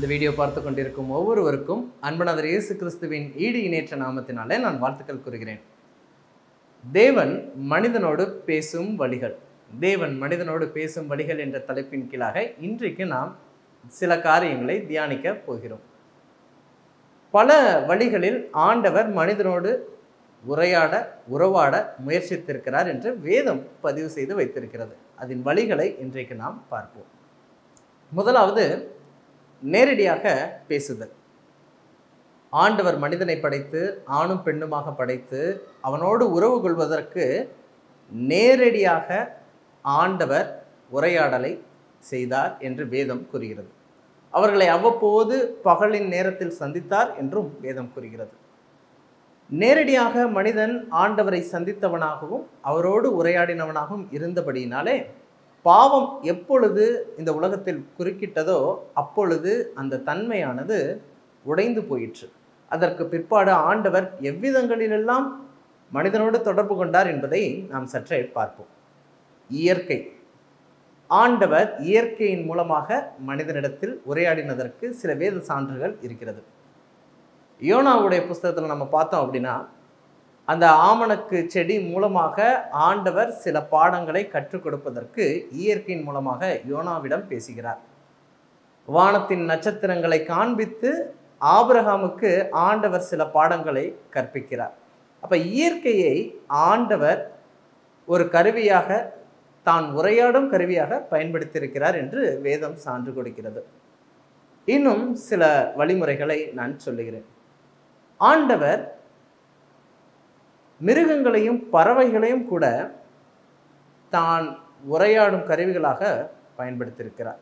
video பார்த்து கொண்டிருக்கும் ஒவ்வொருவருக்கும் அன்பனவர் இயேசு கிறிஸ்துவின் ஈடு இணைற்ற நாமத்தினாலே நான் வாழ்த்துக்கள் கூறுகிறேன் தேவன் மனிதனோடு பேசும் வழிகள் தேவன் மனிதனோடு பேசும் வழிகள் என்ற தலைப்பின் கீழாக இன்றைக்கு நாம் சில காரியங்களை தியானிக்க போகிறோம் பல வழிகளில் ஆண்டவர் மனிதனோடு உரையாட உறவாட முயற்சித்திருக்கிறார் என்று வேதம் பதிவு செய்து வைத்திருக்கிறது அதன் வழிகளை இன்றைக்கு நாம் பார்ப்போம் முதலாவது நேரடியாக பேசுதல் ஆண்டவர் மனிதனை படைத்து ஆணும் பெண்ணுமாக படைத்து அவனோடு உறவு கொள்வதற்கு நேரடியாக ஆண்டவர் உரையாடலை செய்தார் என்று வேதம் கூறுகிறது அவர்களை அவ்வப்போது பகலின் நேரத்தில் சந்தித்தார் என்றும் வேதம் கூறுகிறது நேரடியாக மனிதன் ஆண்டவரை சந்தித்தவனாகவும் அவரோடு உரையாடினவனாகவும் இருந்தபடியினாலே பாவம் எப்பொழுது இந்த உலகத்தில் குறுக்கிட்டதோ அப்பொழுது அந்த தன்மையானது உடைந்து போயிற்று அதற்கு பிற்பாடு ஆண்டவர் எவ்விதங்களிலெல்லாம் மனிதனோடு தொடர்பு கொண்டார் என்பதை நாம் சற்றே பார்ப்போம் இயற்கை ஆண்டவர் இயற்கையின் மூலமாக மனிதனிடத்தில் உரையாடினதற்கு சில வேத சான்றுகள் இருக்கிறது யோனாவுடைய புஸ்தகத்தில் நம்ம பார்த்தோம் அப்படின்னா அந்த ஆமணக்கு செடி மூலமாக ஆண்டவர் சில பாடங்களை கற்றுக் கொடுப்பதற்கு இயற்கையின் மூலமாக யோனாவிடம் பேசுகிறார் வானத்தின் நட்சத்திரங்களை காண்பித்து ஆபிரகாமுக்கு ஆண்டவர் சில பாடங்களை கற்பிக்கிறார் அப்ப இயற்கையை ஆண்டவர் ஒரு கருவியாக தான் உரையாடும் கருவியாக பயன்படுத்தியிருக்கிறார் என்று வேதம் சான்று கொடுக்கிறது இன்னும் சில வழிமுறைகளை நான் சொல்லுகிறேன் ஆண்டவர் மிருகங்களையும் பறவைகளையும் கூட தான் உரையாடும் கருவிகளாக பயன்படுத்தியிருக்கிறார்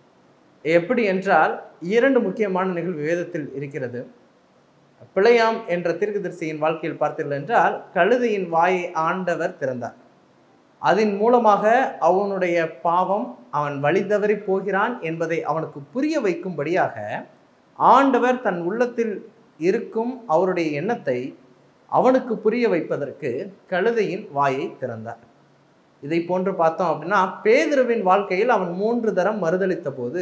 எப்படி என்றால் இரண்டு முக்கியமான நிகழ்வு வேதத்தில் இருக்கிறது பிழையாம் என்ற தீர்க்கதரிசியின் வாழ்க்கையில் பார்த்தீர்கள் என்றால் கழுதையின் வாயை ஆண்டவர் திறந்தார் அதன் மூலமாக அவனுடைய பாவம் அவன் வழி தவறி போகிறான் என்பதை அவனுக்கு புரிய வைக்கும்படியாக ஆண்டவர் தன் உள்ளத்தில் இருக்கும் அவருடைய எண்ணத்தை அவனுக்கு புரிய வைப்பதற்கு கழுதையின் வாயை திறந்தார் இதை போன்று பார்த்தோம் அப்படின்னா பேதுருவின் வாழ்க்கையில் அவன் மூன்று தரம் மறுதளித்த போது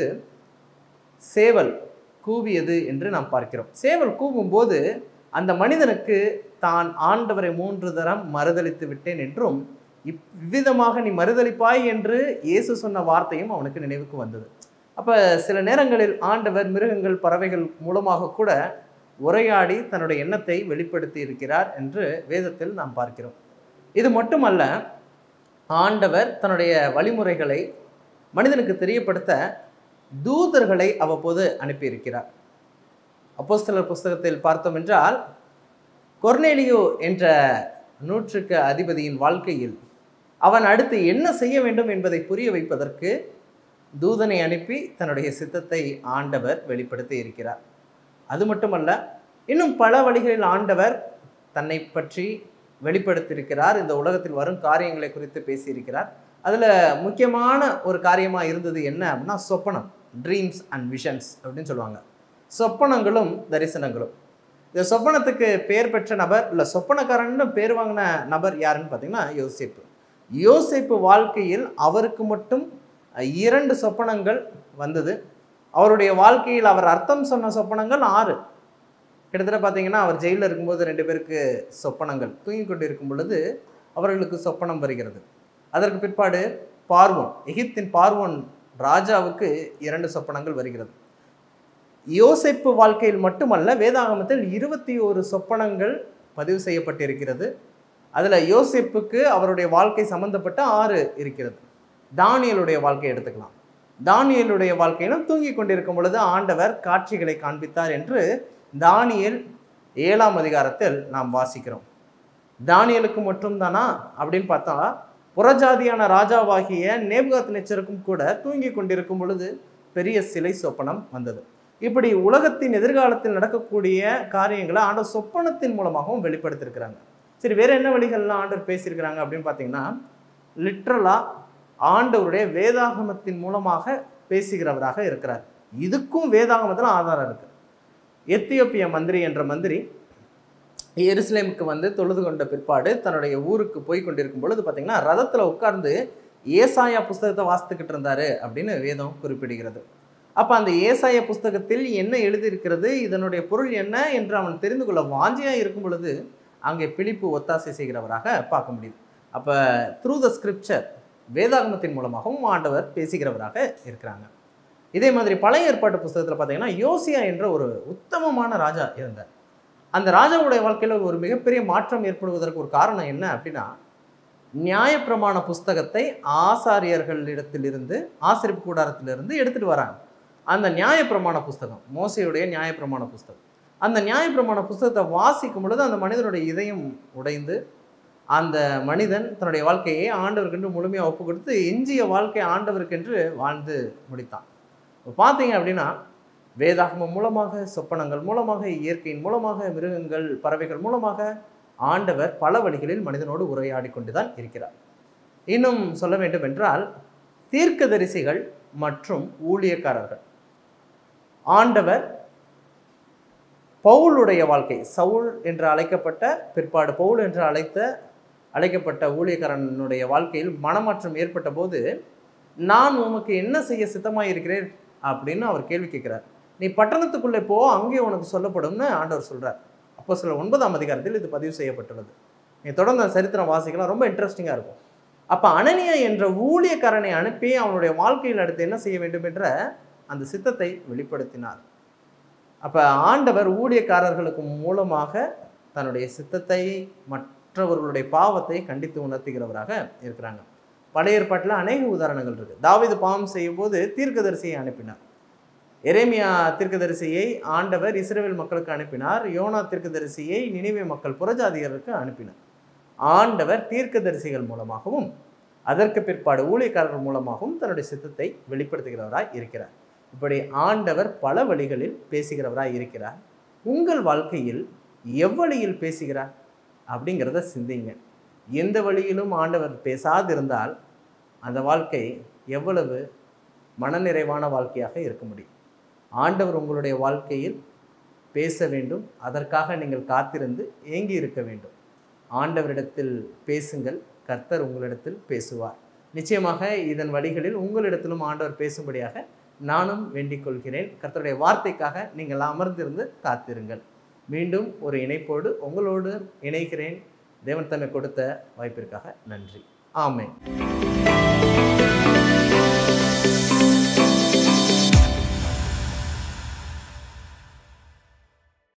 சேவல் கூவியது என்று நாம் பார்க்கிறோம் சேவல் கூவும்போது அந்த மனிதனுக்கு தான் ஆண்டவரை மூன்று தரம் மறுதளித்து விட்டேன் என்றும் இவ்விதமாக நீ மறுதளிப்பாய் என்று இயேசு சொன்ன வார்த்தையும் அவனுக்கு நினைவுக்கு வந்தது அப்போ சில நேரங்களில் ஆண்டவர் மிருகங்கள் பறவைகள் மூலமாக கூட உரையாடி தன்னுடைய எண்ணத்தை வெளிப்படுத்தி இருக்கிறார் என்று வேதத்தில் நாம் பார்க்கிறோம் இது மட்டுமல்ல ஆண்டவர் தன்னுடைய வழிமுறைகளை மனிதனுக்கு தெரியப்படுத்த தூதர்களை அவ்வப்போது அனுப்பியிருக்கிறார் அப்போஸ்தலர் புஸ்தகத்தில் பார்த்தோம் என்றால் கொர்னேலியோ என்ற நூற்றுக்கு அதிபதியின் வாழ்க்கையில் அவன் அடுத்து என்ன செய்ய வேண்டும் என்பதை புரிய வைப்பதற்கு தூதனை அனுப்பி தன்னுடைய சித்தத்தை ஆண்டவர் வெளிப்படுத்தி இருக்கிறார் அது மட்டுமல்ல இன்னும் பல வழிகளில் ஆண்டவர் தன்னை பற்றி வெளிப்படுத்தியிருக்கிறார் இந்த உலகத்தில் வரும் காரியங்களை குறித்து பேசியிருக்கிறார் அதில் முக்கியமான ஒரு காரியமாக இருந்தது என்ன அப்படின்னா சொப்பனம் ட்ரீம்ஸ் அண்ட் விஷன்ஸ் அப்படின்னு சொல்லுவாங்க சொப்பனங்களும் தரிசனங்களும் இந்த சொப்பனத்துக்கு பேர் பெற்ற நபர் இல்லை சொப்பனக்காரன்னு பேர் வாங்கின நபர் யாருன்னு பார்த்தீங்கன்னா யோசிப்பு யோசிப்பு வாழ்க்கையில் அவருக்கு மட்டும் இரண்டு சொப்பனங்கள் வந்தது அவருடைய வாழ்க்கையில் அவர் அர்த்தம் சொன்ன சொப்பனங்கள் ஆறு கிட்டத்தட்ட பார்த்தீங்கன்னா அவர் ஜெயிலில் இருக்கும்போது ரெண்டு பேருக்கு சொப்பனங்கள் தூங்கி கொண்டு இருக்கும் பொழுது அவர்களுக்கு சொப்பனம் வருகிறது அதற்கு பிற்பாடு பார்வோன் எகிப்தின் பார்வோன் ராஜாவுக்கு இரண்டு சொப்பனங்கள் வருகிறது யோசிப்பு வாழ்க்கையில் மட்டுமல்ல வேதாகமத்தில் இருபத்தி ஒரு சொப்பனங்கள் பதிவு செய்யப்பட்டிருக்கிறது அதில் யோசிப்புக்கு அவருடைய வாழ்க்கை சம்பந்தப்பட்ட ஆறு இருக்கிறது தானியலுடைய வாழ்க்கையை எடுத்துக்கலாம் தானியலுடைய வாழ்க்கையிலும் தூங்கி கொண்டிருக்கும் பொழுது ஆண்டவர் காட்சிகளை காண்பித்தார் என்று தானியல் ஏழாம் அதிகாரத்தில் நாம் வாசிக்கிறோம் தானியலுக்கு மட்டும்தானா அப்படின்னு பார்த்தா புறஜாதியான ராஜாவாகிய நேபுகாத் நெச்சருக்கும் கூட தூங்கி கொண்டிருக்கும் பொழுது பெரிய சிலை சொப்பனம் வந்தது இப்படி உலகத்தின் எதிர்காலத்தில் நடக்கக்கூடிய காரியங்களை ஆண்டவர் சொப்பனத்தின் மூலமாகவும் வெளிப்படுத்தியிருக்கிறாங்க சரி வேற என்ன வழிகள்லாம் ஆண்டவர் பேசியிருக்கிறாங்க அப்படின்னு பார்த்தீங்கன்னா லிட்ரலாக ஆண்டவருடைய வேதாகமத்தின் மூலமாக பேசுகிறவராக இருக்கிறார் இதுக்கும் வேதாகமத்தில் ஆதாரம் இருக்கு எத்தியோப்பிய மந்திரி என்ற மந்திரி எருசலேமுக்கு வந்து தொழுது கொண்ட பிற்பாடு தன்னுடைய ஊருக்கு போய் கொண்டிருக்கும் பொழுது பார்த்தீங்கன்னா ரதத்தில் உட்கார்ந்து ஏசாயா புஸ்தகத்தை வாசித்துக்கிட்டு இருந்தாரு அப்படின்னு வேதம் குறிப்பிடுகிறது அப்போ அந்த ஏசாய புஸ்தகத்தில் என்ன எழுதியிருக்கிறது இதனுடைய பொருள் என்ன என்று அவன் தெரிந்து கொள்ள வாஞ்சியாக இருக்கும் பொழுது அங்கே பிலிப்பு ஒத்தாசை செய்கிறவராக பார்க்க முடியுது அப்போ த்ரூ த ஸ்கிரிப்சர் வேதாகமத்தின் மூலமாகவும் ஆண்டவர் பேசுகிறவராக இருக்கிறாங்க இதே மாதிரி பழைய ஏற்பாட்டு புஸ்தகத்தில் பார்த்தீங்கன்னா யோசியா என்ற ஒரு உத்தமமான ராஜா இருந்தார் அந்த ராஜாவுடைய வாழ்க்கையில் ஒரு மிகப்பெரிய மாற்றம் ஏற்படுவதற்கு ஒரு காரணம் என்ன அப்படின்னா நியாயப்பிரமாண புஸ்தகத்தை ஆசாரியர்களிடத்திலிருந்து ஆசிரியப்பு கூடாரத்திலிருந்து எடுத்துட்டு வராங்க அந்த நியாயப்பிரமாண புஸ்தகம் மோசையுடைய நியாயப்பிரமாண புஸ்தகம் அந்த நியாயப்பிரமாண புஸ்தகத்தை வாசிக்கும் பொழுது அந்த மனிதனுடைய இதயம் உடைந்து அந்த மனிதன் தன்னுடைய வாழ்க்கையை ஆண்டவருக்கென்று முழுமையாக ஒப்பு கொடுத்து எஞ்சிய வாழ்க்கை ஆண்டவருக்கென்று வாழ்ந்து முடித்தான் இப்போ பார்த்தீங்க அப்படின்னா வேதாகமம் மூலமாக சொப்பனங்கள் மூலமாக இயற்கையின் மூலமாக மிருகங்கள் பறவைகள் மூலமாக ஆண்டவர் பல வழிகளில் மனிதனோடு உரையாடி கொண்டுதான் இருக்கிறார் இன்னும் சொல்ல வேண்டும் என்றால் தீர்க்கதரிசிகள் மற்றும் ஊழியக்காரர்கள் ஆண்டவர் பவுலுடைய வாழ்க்கை சவுல் என்று அழைக்கப்பட்ட பிற்பாடு பவுல் என்று அழைத்த அழைக்கப்பட்ட ஊழியக்காரனுடைய வாழ்க்கையில் மனமாற்றம் ஏற்பட்ட போது நான் உமக்கு என்ன செய்ய சித்தமாக இருக்கிறேன் அப்படின்னு அவர் கேள்வி கேட்கிறார் நீ பட்டணத்துக்குள்ளே போ அங்கே உனக்கு சொல்லப்படும்னு ஆண்டவர் சொல்றார் அப்போ சில ஒன்பதாம் அதிகாரத்தில் இது பதிவு செய்யப்பட்டுள்ளது நீ தொடர்ந்து அந்த சரித்திரம் வாசிக்கலாம் ரொம்ப இன்ட்ரெஸ்டிங்காக இருக்கும் அப்போ அனனியா என்ற ஊழியக்காரனை அனுப்பி அவனுடைய வாழ்க்கையில் அடுத்து என்ன செய்ய வேண்டும் என்ற அந்த சித்தத்தை வெளிப்படுத்தினார் அப்போ ஆண்டவர் ஊழியக்காரர்களுக்கு மூலமாக தன்னுடைய சித்தத்தை மற்றவர்களுடைய பாவத்தை கண்டித்து உணர்த்துகிறவராக இருக்கிறாங்க பழைய ஏற்பாட்டில் அநேக உதாரணங்கள் இருக்குது தாவீது பாவம் செய்யும்போது தீர்க்கதரிசியை அனுப்பினார் எரேமியா தீர்க்கதரிசியை ஆண்டவர் இஸ்ரேல் மக்களுக்கு அனுப்பினார் யோனா தீர்க்கதரிசியை நினைவே மக்கள் புறஜாதியருக்கு அனுப்பினார் ஆண்டவர் தீர்க்கதரிசிகள் மூலமாகவும் அதற்கு பிற்பாடு ஊழியக்காரர்கள் மூலமாகவும் தன்னுடைய சித்தத்தை வெளிப்படுத்துகிறவராய் இருக்கிறார் இப்படி ஆண்டவர் பல வழிகளில் பேசுகிறவராய் இருக்கிறார் உங்கள் வாழ்க்கையில் எவ்வழியில் பேசுகிறார் அப்படிங்கிறத சிந்திங்க எந்த வழியிலும் ஆண்டவர் பேசாதிருந்தால் அந்த வாழ்க்கை எவ்வளவு மனநிறைவான வாழ்க்கையாக இருக்க முடியும் ஆண்டவர் உங்களுடைய வாழ்க்கையில் பேச வேண்டும் அதற்காக நீங்கள் காத்திருந்து ஏங்கி இருக்க வேண்டும் ஆண்டவரிடத்தில் பேசுங்கள் கர்த்தர் உங்களிடத்தில் பேசுவார் நிச்சயமாக இதன் வழிகளில் உங்களிடத்திலும் ஆண்டவர் பேசும்படியாக நானும் வேண்டிக் கொள்கிறேன் கர்த்தருடைய வார்த்தைக்காக நீங்கள் அமர்ந்திருந்து காத்திருங்கள் மீண்டும் ஒரு இணைப்போடு உங்களோடு இணைகிறேன் தேவன் தன்னை கொடுத்த வாய்ப்பிற்காக நன்றி ஆமென்